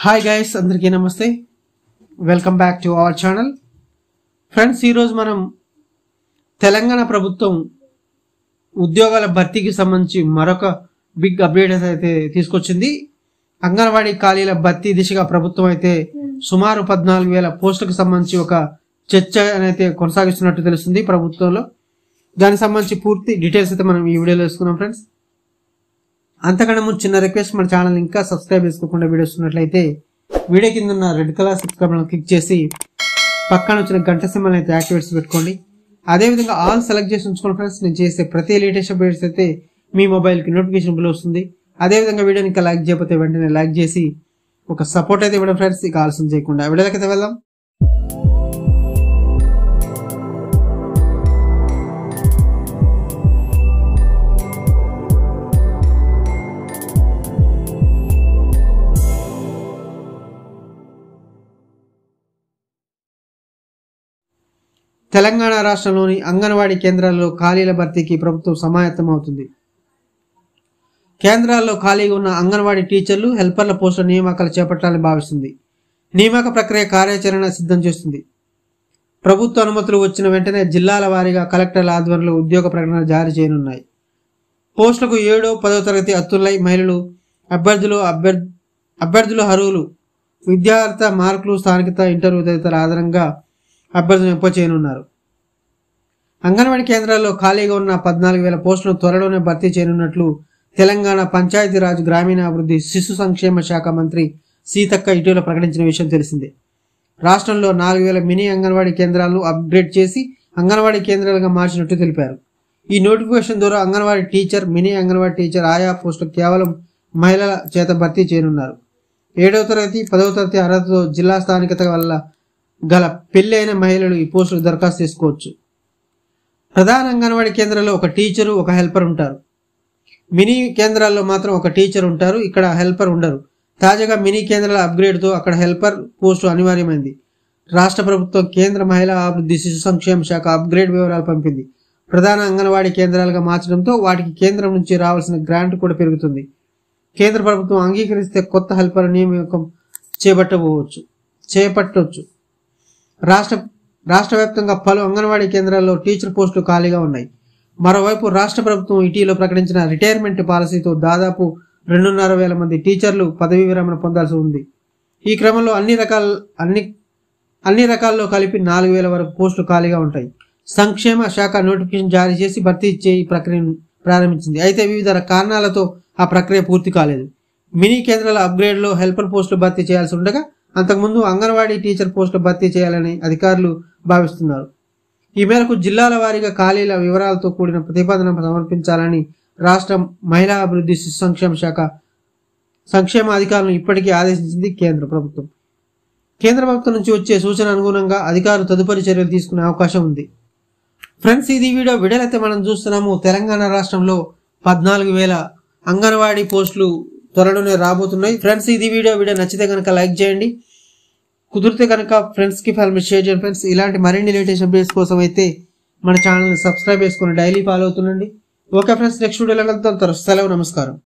hi guys అందరికీ నమస్తే welcome back to our channel friends ఈరోజు మనం తెలంగాణ ప్రభుత్వం ఉద్యోగాల భర్తీకి సంబంధించి మరొక బిగ్ అప్డేట్ అయితే తీసుకొచ్చింది అంగన్వాడీ ఖాళీల భర్తీ దిశగా ప్రభుత్వం అయితే సుమారు పద్నాలుగు వేల పోస్టులకు సంబంధించి ఒక చర్చ అయితే కొనసాగిస్తున్నట్టు తెలుస్తుంది ప్రభుత్వంలో దానికి సంబంధించి పూర్తి డీటెయిల్స్ అయితే మనం ఈ వీడియోలో వేసుకున్నాం ఫ్రెండ్స్ అంతకన్నా ముందు చిన్న రిక్వెస్ట్ మన ఛానల్ ఇంకా సబ్స్క్రైబ్ చేసుకోకుండా వీడియోస్ ఉన్నట్లయితే వీడియో కింద ఉన్న రెడ్ కలర్ సబ్స్క్రైబ్ క్లిక్ చేసి పక్కన వచ్చిన గంట సింబల్ అయితే యాక్టివేట్స్ పెట్టుకోండి అదేవిధంగా ఆల్ సెలెక్ట్ చేసి ఉంచుకోండి ఫ్రెండ్స్ నేను చేసే ప్రతి లేటెస్ట్ అప్డేట్స్ అయితే మీ మొబైల్కి నోటిఫికేషన్ బిల్ వస్తుంది అదేవిధంగా వీడియోని ఇంకా లైక్ చేయకపోతే వెంటనే లైక్ చేసి ఒక సపోర్ట్ అయితే ఇవ్వడం ఫ్రెండ్స్ ఇక ఆలస్యం చేయకుండా వీడియోలకి అయితే వెళ్దాం తెలంగాణ రాష్ట్రంలోని అంగన్వాడీ కేంద్రాల్లో ఖాళీల భర్తీకి ప్రభుత్వం సమాయత్తమవుతుంది కేంద్రాల్లో ఖాళీగా ఉన్న అంగన్వాడీ టీచర్లు హెల్పర్ల పోస్టుల నియామకాలు చేపట్టాలని భావిస్తుంది నియామక ప్రక్రియ కార్యాచరణ సిద్ధం చేస్తుంది ప్రభుత్వ అనుమతులు వచ్చిన వెంటనే జిల్లాల వారీగా కలెక్టర్ల ఆధ్వర్యంలో ఉద్యోగ ప్రకటన జారీ చేయనున్నాయి పోస్టులకు ఏడో పదో తరగతి అత్తులై మహిళలు అభ్యర్థులు అభ్యర్థి అభ్యర్థులు అర్హులు విద్యార్థి మార్కులు స్థానికత ఇంటర్వ్యూ తదితర ఆధారంగా అభ్యర్థులను ఎంపిక చేయనున్నారు అంగన్వాడీ కేంద్రాల్లో ఖాళీగా ఉన్న పద్నాలుగు వేల పోస్టులను త్వరలోనే భర్తీ చేయనున్నట్లు తెలంగాణ పంచాయతీరాజ్ గ్రామీణాభివృద్ధి శిశు సంక్షేమ శాఖ మంత్రి సీతక్క ఇటీవల ప్రకటించిన విషయం తెలిసిందే రాష్ట్రంలో నాలుగు వేల మినీ అంగన్వాడీ కేంద్రాలను అప్గ్రేడ్ చేసి అంగన్వాడీ కేంద్రాలుగా మార్చినట్టు తెలిపారు ఈ నోటిఫికేషన్ ద్వారా Anganwadi teacher mini Anganwadi teacher ఆయా పోస్టులు కేవలం మహిళల చేత భర్తీ చేయనున్నారు ఏడవ తరగతి పదవ తరగతి అర్హతతో జిల్లా స్థానికత వల్ల గల పెళ్లి అయిన మహిళలు ఈ పోస్టులకు దరఖాస్తు చేసుకోవచ్చు ప్రధాన అంగన్వాడీ కేంద్రాల్లో ఒక టీచరు ఒక హెల్పర్ ఉంటారు మినీ కేంద్రాల్లో మాత్రం ఒక టీచర్ ఉంటారు ఇక్కడ హెల్పర్ ఉండరు తాజాగా మినీ కేంద్రాల అప్గ్రేడ్తో అక్కడ హెల్పర్ పోస్టు అనివార్యమైంది రాష్ట్ర ప్రభుత్వం కేంద్ర మహిళా అభివృద్ధి శిశు సంక్షేమ శాఖ అప్గ్రేడ్ వివరాలు పంపింది ప్రధాన అంగన్వాడీ కేంద్రాలుగా మార్చడంతో వాటికి కేంద్రం నుంచి రావాల్సిన గ్రాంట్ కూడా పెరుగుతుంది కేంద్ర ప్రభుత్వం అంగీకరిస్తే కొత్త హెల్పర్ నియామకం చేపట్టవచ్చు చేపట్టవచ్చు రాష్ట్ర రాష్ట్ర వ్యాప్తంగా పలు అంగన్వాడీ కేంద్రాల్లో టీచర్ పోస్టులు ఖాళీగా ఉన్నాయి మరోవైపు రాష్ట్ర ప్రభుత్వం ఇటీవల ప్రకటించిన రిటైర్మెంట్ పాలసీతో దాదాపు రెండున్నర వేల మంది టీచర్లు పదవీ విరమణ పొందాల్సి ఉంది ఈ క్రమంలో అన్ని రకాల అన్ని అన్ని రకాల్లో కలిపి నాలుగు వేల వరకు పోస్టులు ఖాళీగా ఉంటాయి సంక్షేమ శాఖ నోటిఫికేషన్ జారీ చేసి భర్తీ ఇచ్చే ఈ ప్రక్రియను ప్రారంభించింది అయితే వివిధ కారణాలతో ఆ ప్రక్రియ పూర్తి కాలేదు మినీ కేంద్రాల అప్గ్రేడ్లో హెల్పర్ పోస్టులు భర్తీ చేయాల్సి ఉండగా అంతకుముందు అంగన్వాడీ టీచర్ పోస్టులు భర్తీ చేయాలని అధికారులు భావిస్తున్నారు ఈ మేరకు జిల్లాల వారీగా ఖాళీల వివరాలతో కూడిన ప్రతిపాదన సమర్పించాలని రాష్ట్ర మహిళా అభివృద్ధి శిశు సంక్షేమ శాఖ సంక్షేమ అధికారులను ఇప్పటికీ ఆదేశించింది కేంద్ర ప్రభుత్వం కేంద్ర ప్రభుత్వం నుంచి వచ్చే సూచన అనుగుణంగా అధికారులు తదుపరి చర్యలు తీసుకునే అవకాశం ఉంది ఫ్రెండ్స్ ఇది వీడియో వీడియోలైతే మనం చూస్తున్నాము తెలంగాణ రాష్ట్రంలో పద్నాలుగు వేల అంగన్వాడీ పోస్టులు త్వరలోనే రాబోతున్నాయి ఫ్రెండ్స్ ఇది వీడియో వీడియో నచ్చితే కనుక లైక్ చేయండి కుదిరితే కనుక ఫ్రెండ్స్కి ఫ్యామిలీ షేర్ చేయండి ఫ్రెండ్స్ ఇలాంటి మరిన్ని లేటెస్ట్ అప్డేట్స్ కోసం అయితే మన ఛానల్ని సబ్స్క్రైబ్ చేసుకుని డైలీ ఫాలో అవుతుండండి ఓకే ఫ్రెండ్స్ నెక్స్ట్ వీడియోలో కలుద్దాం తర్వాత సెలవు నమస్కారం